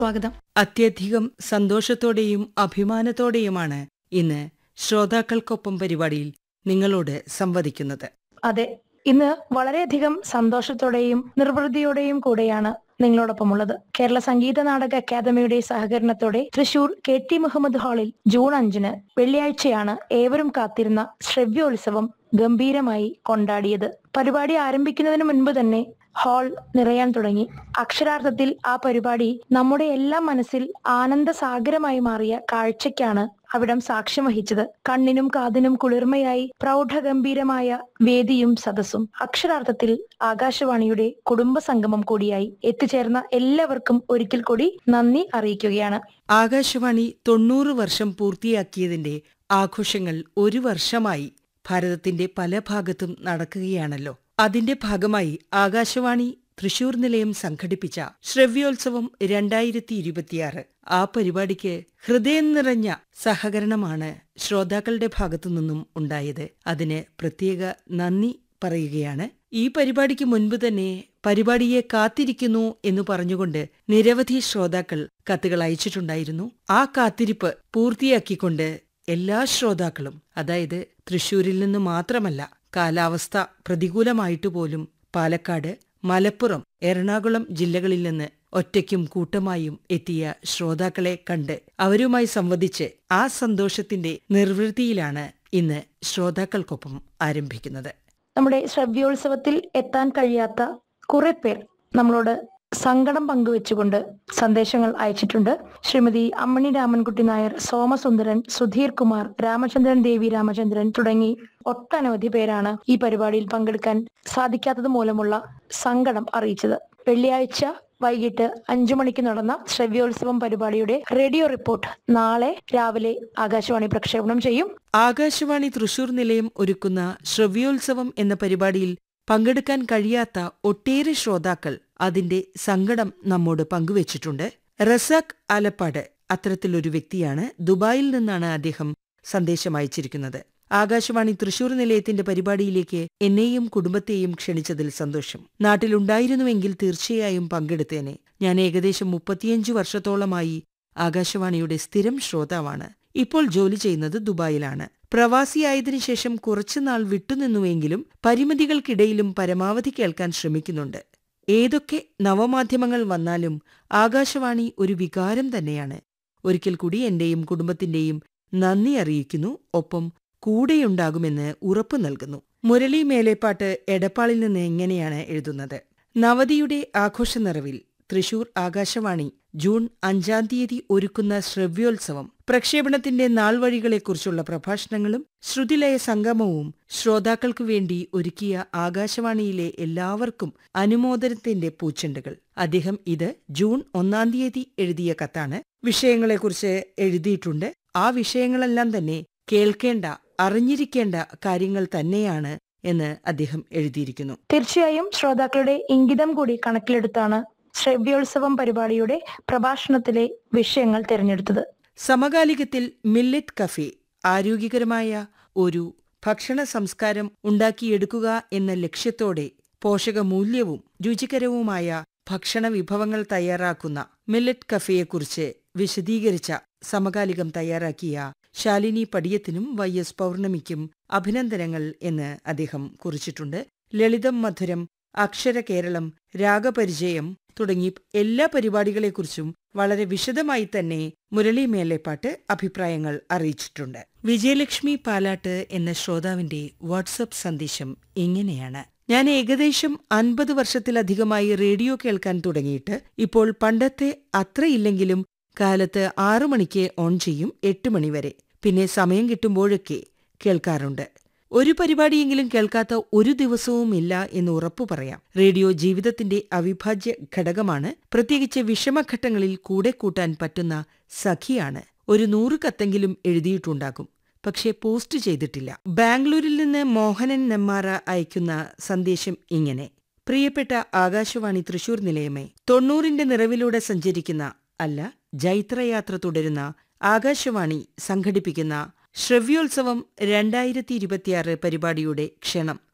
സ്വാഗതം അത്യധികം സന്തോഷത്തോടെയും അഭിമാനത്തോടെയുമാണ് ഇന്ന് ശ്രോതാക്കൾക്കൊപ്പം പരിപാടിയിൽ നിങ്ങളോട് സംവദിക്കുന്നത് അതെ ഇന്ന് വളരെയധികം സന്തോഷത്തോടെയും നിർവൃതിയോടെയും കൂടെയാണ് നിങ്ങളോടൊപ്പമുള്ളത് കേരള സംഗീത നാടക അക്കാദമിയുടെ സഹകരണത്തോടെ തൃശൂർ കെ ടി മുഹമ്മദ് ഹാളിൽ ജൂൺ അഞ്ചിന് വെള്ളിയാഴ്ചയാണ് ഏവരും കാത്തിരുന്ന ശ്രവ്യോത്സവം ഗംഭീരമായി കൊണ്ടാടിയത് പരിപാടി ആരംഭിക്കുന്നതിന് മുൻപ് തന്നെ ഹാൾ നിറയാൻ തുടങ്ങി അക്ഷരാർത്ഥത്തിൽ ആ പരിപാടി നമ്മുടെ എല്ലാം മനസ്സിൽ ആനന്ദസാഗരമായി മാറിയ കാഴ്ചയ്ക്കാണ് അവിടം സാക്ഷ്യം വഹിച്ചത് കണ്ണിനും കാതിനും കുളിർമയായി പ്രൗഢഗംഭീരമായ വേദിയും സദസ്സും അക്ഷരാർത്ഥത്തിൽ ആകാശവാണിയുടെ കുടുംബ സംഗമം കൂടിയായി എത്തിച്ചേർന്ന എല്ലാവർക്കും ഒരിക്കൽ കൂടി നന്ദി അറിയിക്കുകയാണ് ആകാശവാണി തൊണ്ണൂറ് വർഷം പൂർത്തിയാക്കിയതിന്റെ ആഘോഷങ്ങൾ ഒരു വർഷമായി ഭാരതത്തിന്റെ പല ഭാഗത്തും നടക്കുകയാണല്ലോ അതിന്റെ ഭാഗമായി ആകാശവാണി തൃശൂർ നിലയം സംഘടിപ്പിച്ച ശ്രവ്യോത്സവം രണ്ടായിരത്തി ഇരുപത്തിയാറ് ആ പരിപാടിക്ക് ഹൃദയം നിറഞ്ഞ സഹകരണമാണ് ശ്രോതാക്കളുടെ ഭാഗത്തുനിന്നും ഉണ്ടായത് അതിന് പ്രത്യേക നന്ദി പറയുകയാണ് ഈ പരിപാടിക്ക് മുൻപ് തന്നെ പരിപാടിയെ കാത്തിരിക്കുന്നു എന്ന് പറഞ്ഞുകൊണ്ട് നിരവധി ശ്രോതാക്കൾ കത്തുകൾ അയച്ചിട്ടുണ്ടായിരുന്നു ആ കാത്തിരിപ്പ് പൂർത്തിയാക്കിക്കൊണ്ട് എല്ലാ ശ്രോതാക്കളും അതായത് തൃശൂരിൽ നിന്ന് മാത്രമല്ല കാലാവസ്ഥ പ്രതികൂലമായിട്ട് പോലും പാലക്കാട് മലപ്പുറം എറണാകുളം ജില്ലകളിൽ നിന്ന് ഒറ്റയ്ക്കും കൂട്ടമായും എത്തിയ ശ്രോതാക്കളെ കണ്ട് അവരുമായി സംവദിച്ച് ആ സന്തോഷത്തിന്റെ നിർവൃത്തിയിലാണ് ഇന്ന് ശ്രോതാക്കൾക്കൊപ്പം ആരംഭിക്കുന്നത് നമ്മുടെ ശ്രവ്യോത്സവത്തിൽ എത്താൻ കഴിയാത്ത കുറെ പേർ നമ്മളോട് സങ്കടം പങ്കുവെച്ചുകൊണ്ട് സന്ദേശങ്ങൾ അയച്ചിട്ടുണ്ട് ശ്രീമതി അമ്മണി രാമൻകുട്ടി നായർ സോമസുന്ദരൻ സുധീർ കുമാർ രാമചന്ദ്രൻ ദേവി രാമചന്ദ്രൻ തുടങ്ങി ഒട്ടനവധി പേരാണ് ഈ പരിപാടിയിൽ പങ്കെടുക്കാൻ സാധിക്കാത്തത് മൂലമുള്ള സങ്കടം അറിയിച്ചത് വെള്ളിയാഴ്ച വൈകിട്ട് അഞ്ചു മണിക്ക് നടന്ന ശ്രവ്യോത്സവം പരിപാടിയുടെ റേഡിയോ റിപ്പോർട്ട് നാളെ രാവിലെ ആകാശവാണി പ്രക്ഷേപണം ചെയ്യും ആകാശവാണി തൃശൂർ നിലയം ഒരുക്കുന്ന ശ്രവ്യോത്സവം എന്ന പരിപാടിയിൽ പങ്കെടുക്കാൻ കഴിയാത്ത ഒട്ടേറെ ശ്രോതാക്കൾ അതിന്റെ സങ്കടം നമ്മോട് പങ്കുവച്ചിട്ടുണ്ട് റസാഖ് ആലപ്പാട് അത്തരത്തിലൊരു വ്യക്തിയാണ് ദുബായിൽ നിന്നാണ് അദ്ദേഹം സന്ദേശം അയച്ചിരിക്കുന്നത് ആകാശവാണി തൃശൂർ നിലയത്തിന്റെ പരിപാടിയിലേക്ക് എന്നെയും കുടുംബത്തെയും ക്ഷണിച്ചതിൽ സന്തോഷം നാട്ടിലുണ്ടായിരുന്നുവെങ്കിൽ തീർച്ചയായും പങ്കെടുത്തേനെ ഞാൻ ഏകദേശം മുപ്പത്തിയഞ്ചു വർഷത്തോളമായി ആകാശവാണിയുടെ സ്ഥിരം ശ്രോതാവാണ് ഇപ്പോൾ ജോലി ചെയ്യുന്നത് ദുബായിലാണ് പ്രവാസിയായതിനു ശേഷം കുറച്ചുനാൾ വിട്ടുനിന്നുവെങ്കിലും പരിമിതികൾക്കിടയിലും പരമാവധി കേൾക്കാൻ ശ്രമിക്കുന്നുണ്ട് ഏതൊക്കെ നവമാധ്യമങ്ങൾ വന്നാലും ആകാശവാണി ഒരു വികാരം തന്നെയാണ് ഒരിക്കൽ കൂടി എന്റെയും കുടുംബത്തിന്റെയും നന്ദി അറിയിക്കുന്നു ഒപ്പം കൂടെയുണ്ടാകുമെന്ന് ഉറപ്പു നൽകുന്നു മുരളി മേലേപ്പാട്ട് എടപ്പാളിൽ നിന്ന് എങ്ങനെയാണ് എഴുതുന്നത് നവതിയുടെ ആഘോഷനിറവിൽ തൃശൂർ ആകാശവാണി ജൂൺ അഞ്ചാം തീയതി ഒരുക്കുന്ന ശ്രവ്യോത്സവം പ്രക്ഷേപണത്തിന്റെ നാൾവഴികളെക്കുറിച്ചുള്ള പ്രഭാഷണങ്ങളും ശ്രുതിലയ സംഗമവും ശ്രോതാക്കൾക്കു വേണ്ടി ഒരുക്കിയ ആകാശവാണിയിലെ എല്ലാവർക്കും അനുമോദനത്തിന്റെ പൂച്ചെണ്ടുകൾ അദ്ദേഹം ഇത് ജൂൺ ഒന്നാം തീയതി എഴുതിയ കത്താണ് വിഷയങ്ങളെക്കുറിച്ച് എഴുതിയിട്ടുണ്ട് ആ വിഷയങ്ങളെല്ലാം തന്നെ കേൾക്കേണ്ട അറിഞ്ഞിരിക്കേണ്ട കാര്യങ്ങൾ തന്നെയാണ് എന്ന് അദ്ദേഹം എഴുതിയിരിക്കുന്നു തീർച്ചയായും ശ്രോതാക്കളുടെ ഇംഗിതം കൂടി കണക്കിലെടുത്താണ് ശ്രവ്യോത്സവം പരിപാടിയുടെ പ്രഭാഷണത്തിലെ വിഷയങ്ങൾ തിരഞ്ഞെടുത്തത് സമകാലികത്തിൽ മില്ലറ്റ് കഫേ ആരോഗ്യകരമായ ഒരു ഭക്ഷണ സംസ്കാരം ഉണ്ടാക്കിയെടുക്കുക എന്ന ലക്ഷ്യത്തോടെ പോഷകമൂല്യവും രുചികരവുമായ ഭക്ഷണ വിഭവങ്ങൾ തയ്യാറാക്കുന്ന മില്ലറ്റ് കഫേയെക്കുറിച്ച് വിശദീകരിച്ച സമകാലികം തയ്യാറാക്കിയ ശാലിനി പടിയത്തിനും വൈ എസ് പൗർണമിക്കും അഭിനന്ദനങ്ങൾ എന്ന് അദ്ദേഹം കുറിച്ചിട്ടുണ്ട് ലളിതം മധുരം അക്ഷര കേരളം രാഗപരിചയം തുടങ്ങി എല്ലാ പരിപാടികളെക്കുറിച്ചും വളരെ വിശദമായി തന്നെ മുരളി മേലേപ്പാട്ട് അഭിപ്രായങ്ങൾ അറിയിച്ചിട്ടുണ്ട് വിജയലക്ഷ്മി പാലാട്ട് എന്ന ശ്രോതാവിന്റെ വാട്സപ്പ് സന്ദേശം ഇങ്ങനെയാണ് ഞാൻ ഏകദേശം അൻപത് വർഷത്തിലധികമായി റേഡിയോ കേൾക്കാൻ തുടങ്ങിയിട്ട് ഇപ്പോൾ പണ്ടത്തെ അത്രയില്ലെങ്കിലും കാലത്ത് ആറു മണിക്ക് ഓൺ ചെയ്യും എട്ട് മണിവരെ പിന്നെ സമയം കിട്ടുമ്പോഴൊക്കെ കേൾക്കാറുണ്ട് ഒരു പരിപാടിയെങ്കിലും കേൾക്കാത്ത ഒരു ദിവസവും ഇല്ല എന്ന് ഉറപ്പു പറയാം റേഡിയോ ജീവിതത്തിന്റെ അവിഭാജ്യ ഘടകമാണ് പ്രത്യേകിച്ച് വിഷമഘട്ടങ്ങളിൽ കൂടെ കൂട്ടാൻ പറ്റുന്ന സഖിയാണ് ഒരു നൂറ് കത്തെങ്കിലും എഴുതിയിട്ടുണ്ടാകും പക്ഷേ പോസ്റ്റ് ചെയ്തിട്ടില്ല ബാംഗ്ലൂരിൽ നിന്ന് മോഹനൻ നെമ്മാറ അയക്കുന്ന സന്ദേശം ഇങ്ങനെ പ്രിയപ്പെട്ട ആകാശവാണി തൃശൂർ നിലയമേ തൊണ്ണൂറിന്റെ നിറവിലൂടെ സഞ്ചരിക്കുന്ന അല്ല ജൈത്രയാത്ര തുടരുന്ന ആകാശവാണി സംഘടിപ്പിക്കുന്ന ശ്രവ്യോത്സവം രണ്ടായിരത്തി ഇരുപത്തിയാറ് പരിപാടിയുടെ ക്ഷണം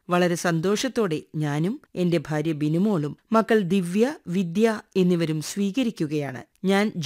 വളരെ സന്തോഷത്തോടെ ഞാനും എന്റെ ഭാര്യ ബിനുമോളും മക്കൾ ദിവ്യ വിദ്യ എന്നിവരും സ്വീകരിക്കുകയാണ് ഞാൻ